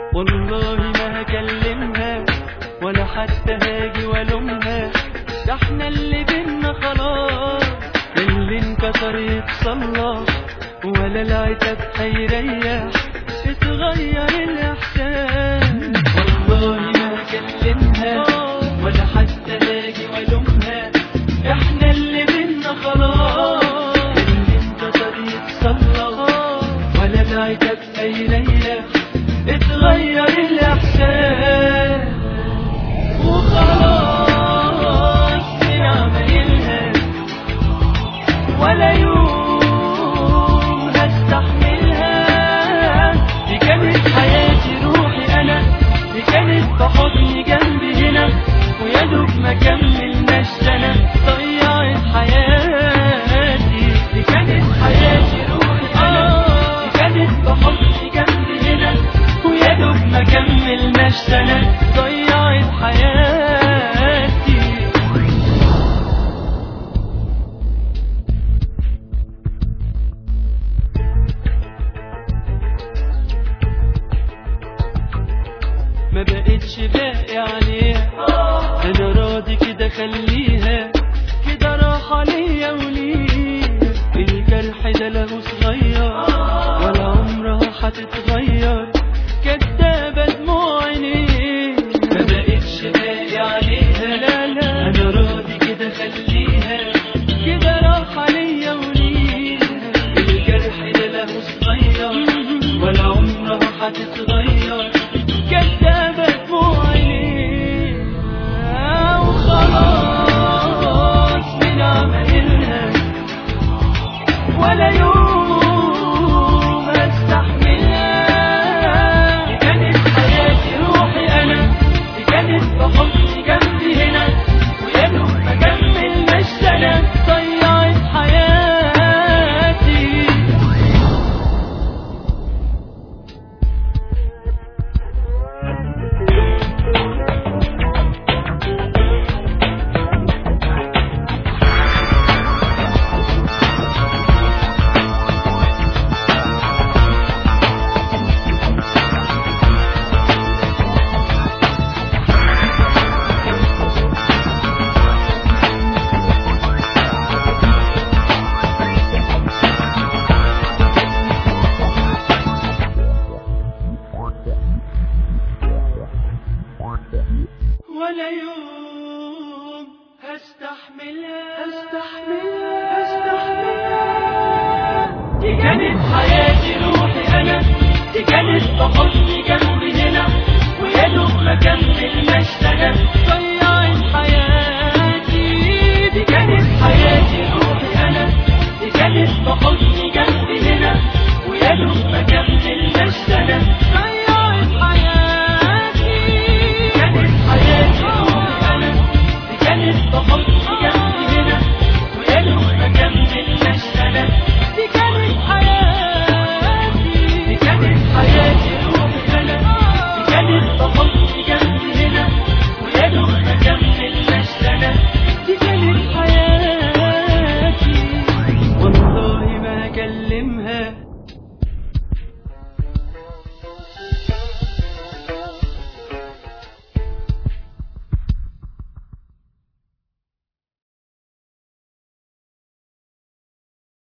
والله ما هكلمها ولا حتى هاجي والومها ده احنا اللي بينا خلاص اللي انكسر يتصلح ولا العتاب هيريح اتغير الاحساس والله ما هكلمها ولا حتى هاجي والومها احنا اللي بينا خلاص اللي انكسر يتصلح ولا العتاب هيريح اتغير الاحساس وخلاص من عمايلها ولا يوم هستحملها دي كانت حياتي روحي انا دي كانت بحضني جنبي هنا ويا دوب ما كملناش سنة ضيعت حياتي دي كانت حياتي روحي انا دي كانت بحضني جنبي هنا ويا دوب ما كملناش سنة ضيعت حياتي ما بقتش باقي عليها انا راضي كده خليها كده راحة ليا وليها الجرح ده له صغير ولا عمرها هتتغير كدابة دموع عينيه ما بقتش باقي عليها لا لا انا راضي كده خليها كده راحة ليا وليها الجرح ده له صغير ولا عمرها هتتغير كدابة دموع عينيها وخلاص من عمايلها ولا يوم استحملها دي كانت حياتي روحي انا دي كانت بحضني جنبي هنا ويا دوب ما كملناش سنة ضيعت حياتي ولا يوم هستحملها هستحملها هستحملها دي كانت حياتي